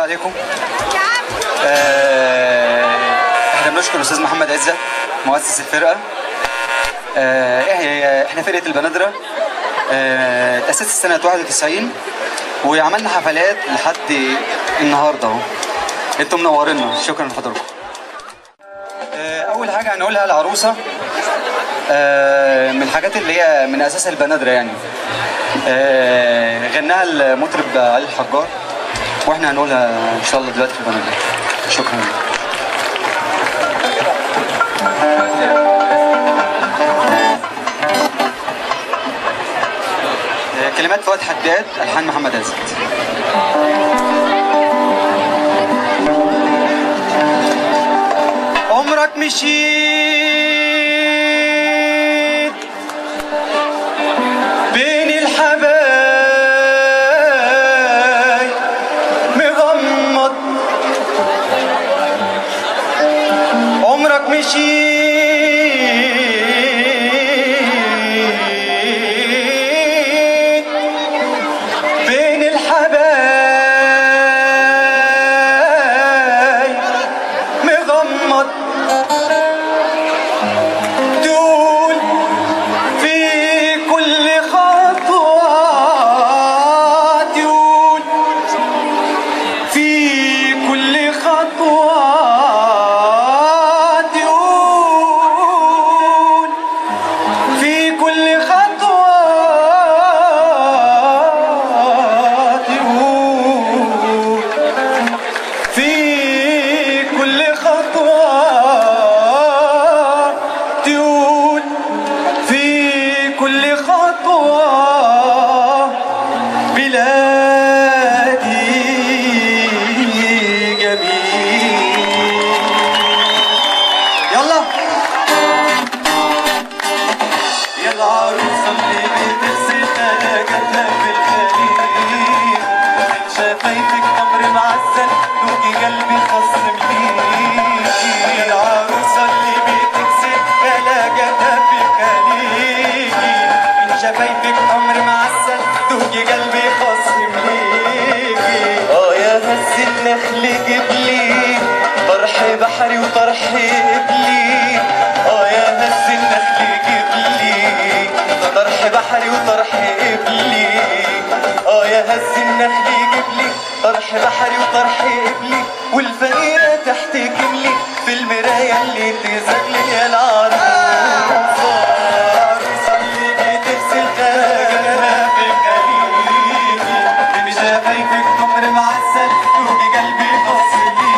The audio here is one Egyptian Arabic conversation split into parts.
عليكم آه، احنا بنشكر الاستاذ محمد عزت مؤسس الفرقه آه، إيه- احنا فرقه البنادره آه، تاسست سنه 91 وعملنا حفلات لحد النهارده اهو انتم منورينا شكرا لحضراتكم آه، اول حاجه هنقولها العروسه آه، من الحاجات اللي هي من اساس البنادره يعني آه، غناها المطرب علي الحجار واحنا هنقولها ان شاء الله دلوقتي في البنادره شكرا آه، كلمات فؤاد حداد الحان محمد عزت عمرك مشيت بين الحبايب مغمض عمرك مشيت بين الحبايب مغمض دول في كل خطوة دول في كل خطوة دول في كل خطوة دول في كل خطوة ديون في كل خطوة بلادي جميل يلا يا العروسة اللي بتغسل خلاجتها بالخليل من شفايفك تمر معسل دوجي قلبي خص منين يا العروسة اللي بتغسل خلاجتها بالخليل من شفايفك تمر معسل دوجي قلبي خص منين اه يا هز النخل جبلي طرح بحري وطرح قبلي اه يا هز النخل جبلي طرح بحري وطرح قبلي اه يا هز النخل جبلي طرح بحري وطرح قبلي والفقيرة تحت جملي في المراية اللي تزغلي يا العروسة العروسة اللي بتغسل خلاجها في خليلي من شفايفك تمر معسل دوجي قلبي فصلي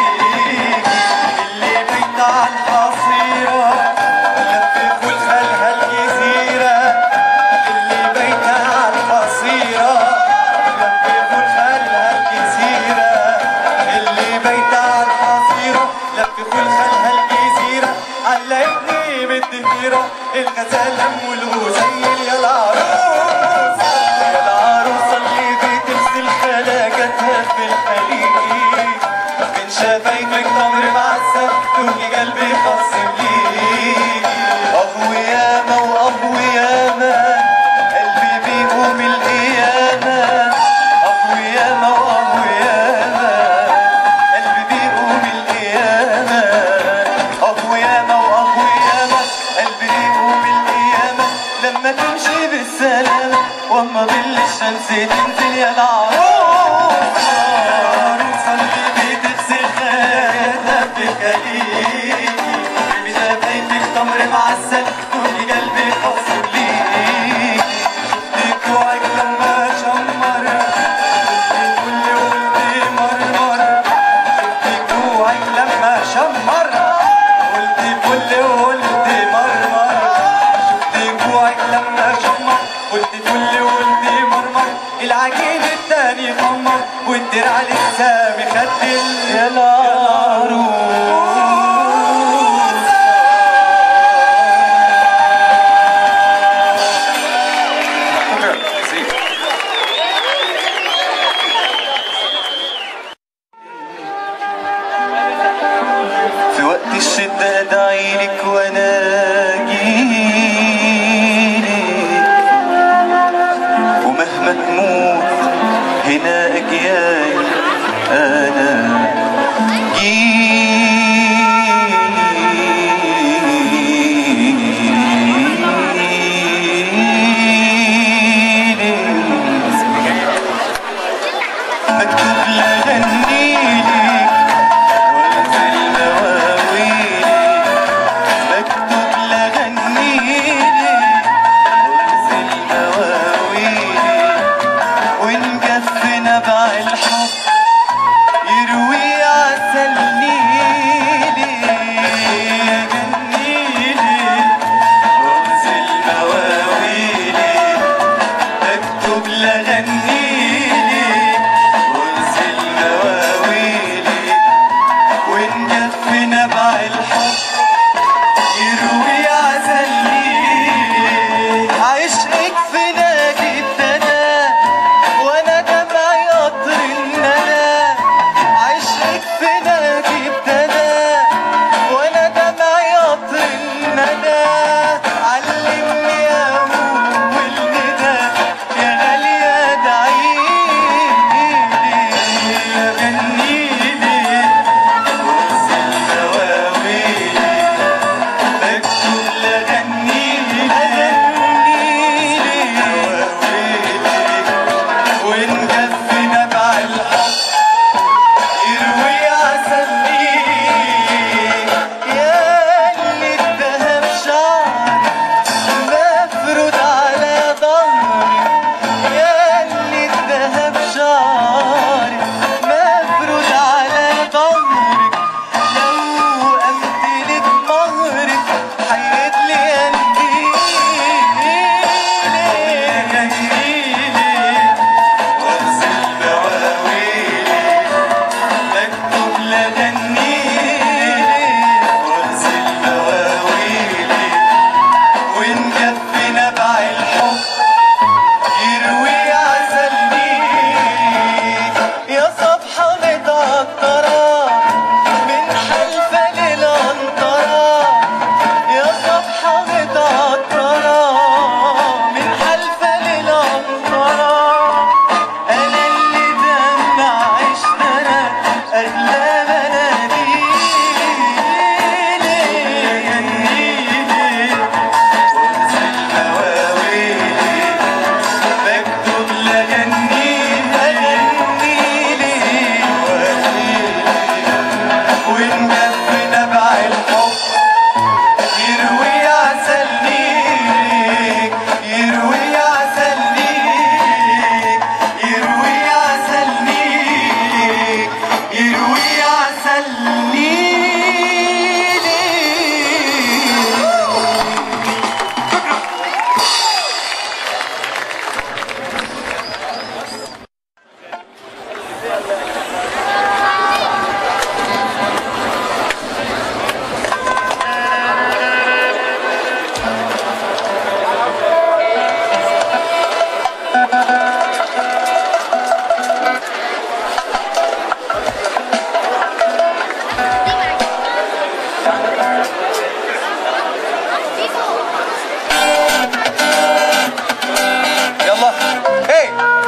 اللي بيت على الحصيرة لف فول خالها الجزيرة اللي بيت على الحصيرة لف فول خالها الجزيرة اللي بيت على الحصيرة لف فول خالها الجزيرة علقتني بالدهيرة الغزالة والغزيل يا العروسة يا العروسة اللي بتغسل خلاجتها في الخليل من شفايفك تمر معسل دوجي قلبي خصم ليك أهو ياما وأهو ياما قلبي بيقوم القيامة أهو ياما وأهو ياما قلبي بيقوم القيامة أهو ياما وأهو ياما قلبي بيقوم القيامة لما تمشي بالسلامة وأما ظل الشمس تنزل يا العروسة العروسة اللي بتغسل خلاجتها في خليجي بشفايفك تمر معسل دوجي قلبي خاصم ليك شفتك وعيك لما شمر شفتك كل قلبي مرمر شفتك وعيك لما شمر قلت كل قلت مرمر شفتك وعيك لما شمر قلت كل قلت مرمر العجين التاني خمر والدرع لسه مخدل يا في وقت الشدة ادعيلك وانا اجيلك ومهما تموت هنا اجيالي انا حلفة للعنطرة يا صبحة متعطرة من حلفة للعنطرة أنا اللي دمع عشتنا أغلى مناديلي يا النيلي وانزل مواويلي بكتب لجنيلي أغنيلي وأغنيلي ونجف نبع الحب يروي عسل ليك يروي عسل ليك يروي عسل ليك يروي عسل ليك يلا هي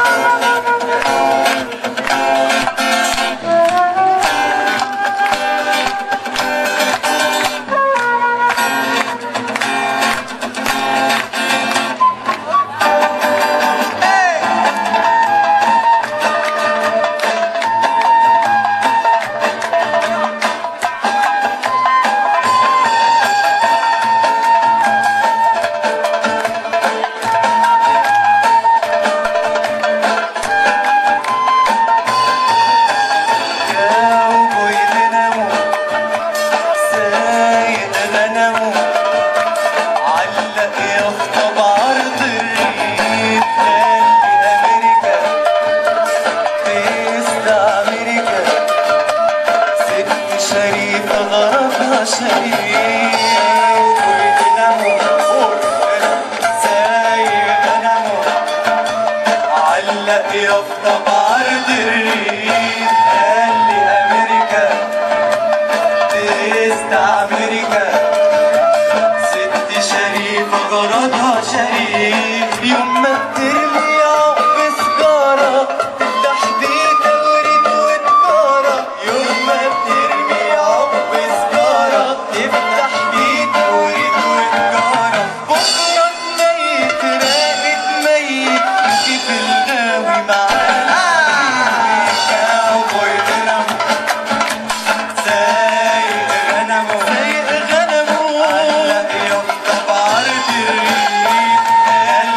كاوبوي دينامو سايق غنمو علق يافطة بعرض الريف قلبي أمريكا تيست أمريكا ست شريفة غرضها شريف كاوبوي دينامو سايق غنمو علق يافطة بعرض الريف قال لي أمريكا تيست أمريكا ست شريفة غرضها شريف يوم ما بترمي عقب سجارة تفتح بيت ورد وتجارة يوم ما بترمي عقب سجارة تفتح بيت ورد وتجارة بكرة الميت راقد ميت كيف الغاوي معاه كاوبوي دينامو سايق غنمو سايق غنمو علق يافطة بعرض الريف قال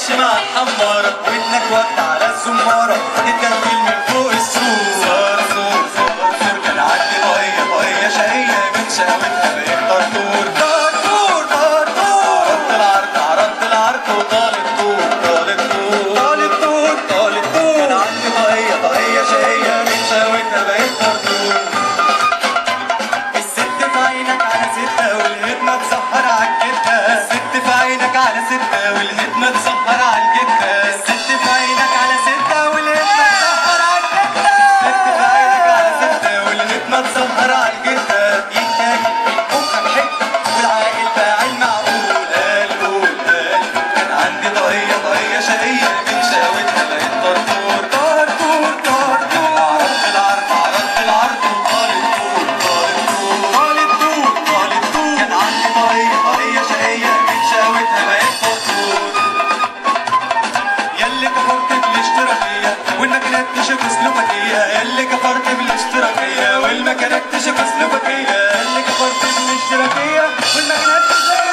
وش مع حمارة ودنك وقت على الزمارة تتكتل من فوق السور صار صور صار صور كان عندي طاقية طاقية شقية من شقاوتها بقيت طرطور طرطور طرطور عرضت العرض عرضت العرض وطال الطول طال الطول طال الطول طال الطول كان عندي طاقية طاقية شقية من شقاوتها بقيت طرطور الست في عينك على ستة والهدمة تسهر عالجدة الست في عينك على ستة والهدمة تسهر عالجدة الست في عينك على ستة والهدمة تسهر عالجدة الست في عينك على ستة والهدمة تسهر عالجدة يحتاج مخك حتة والعاقل فاعل معقول قال قول قال كان عندي طاقية طاقية شقية من شقاوتها بقيت طرطور طرطور طرطور عرضت العرض عرضت العرض وطال الطول طال الطول طال الطول طال الطول كان عندي طاقية طاقية شقية من شقاوتها بقيت طرطور ياللي كفرت بالاشتراكية والمكانات تشوف سلوكية ياللي كفرت بالاشتراكية والمكانات تشوف سلوكية ياللي كفرت بالاشتراكية والمكانات تشوف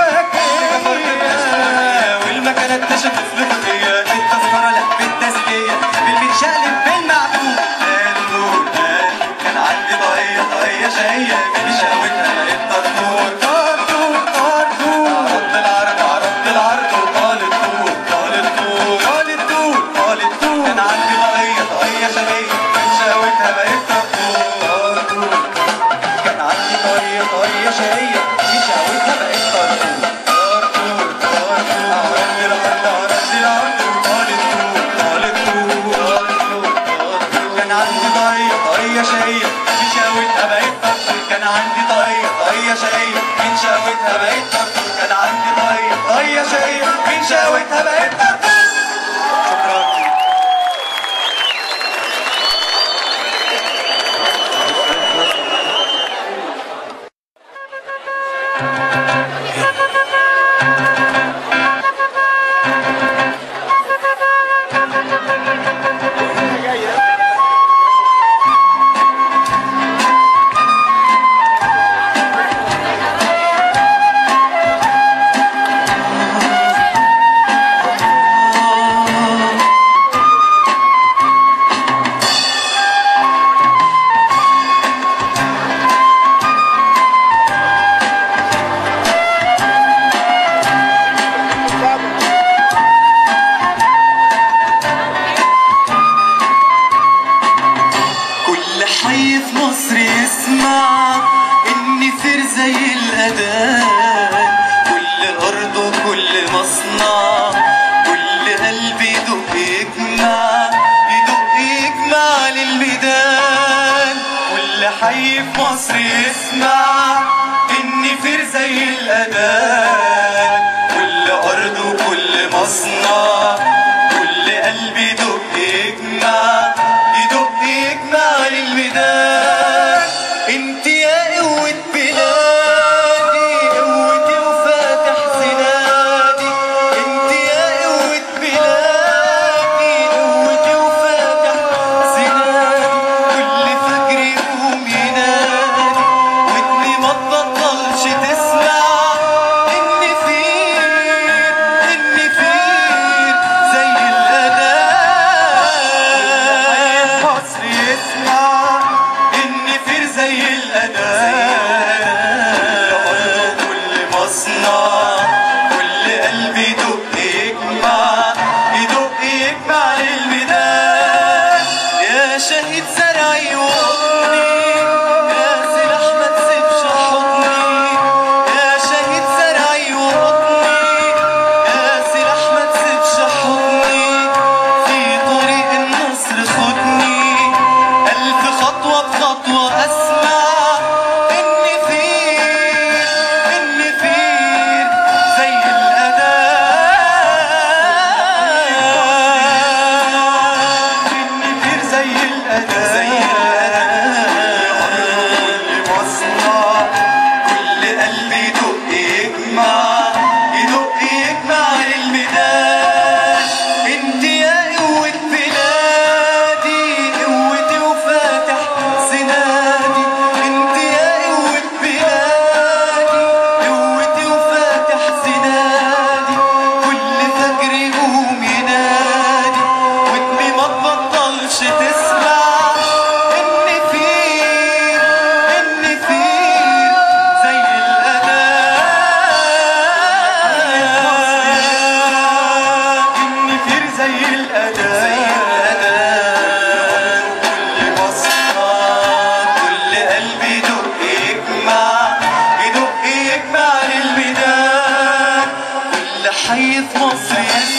سلوكية والمكانات تشوف سلوكية التذكرة لا بالتسلية بالمتشقلب بالمعدوم قالوا قال كان عندي طاقية طاقية شقية من شقاوتها بقيت طرطور طرطور طرطور عرضت العرض عرضت العرض وطال الطول طال الطول طال الطول طال الطول كان عندي طاقية طاقية شقية من شقاوتها بقيت طرطور طرطور كان عندي طاقية طاقية شقية من شقاوتها بقيت طرطور طرطور طرطور عرضت العرض عرضت العرض وطال الطول طال الطول طال الطول طرطور كان عندي طاقية طاقية شقية من شقاوتها بقيت طرطور كان عندي طاقية طاقية شقية من شقاوتها بقيت طرطور كان عندي طاقية طاقية شقية من شقاوتها بقيت طرطور شكرا كل حي في مصر يسمع اني فير زي الاذان كل ارض وكل مصنع كل قلب يدق يجمع يدق يجمع للميدان كل حي في مصر يسمع اني فير زي الاذان كل ارض وكل مصنع كل قلب يدق يجمع يدق يجمع للميدان انت يا قوة بلادي قوتي وفاتح زنادي انت يا قوة بلادي قوتي وفاتح زنادي كل فجر يقوم ينادي ودني ما تبطلش تسمع اني فين اني فين زي الاذان مصر يسمع اني فين زي الاذان كل مصنع كل قلب يدق يجمع يدق يجمع للميدان يا شهيد زرعي وطني يا سلاح ما تسيبش حضني يا شهيد زرعي وطني يا سلاح ما تسيبش حضني في طريق النصر خدني ألف خطوة بخطوة أسمع إني فين إني فين حي في مصر يا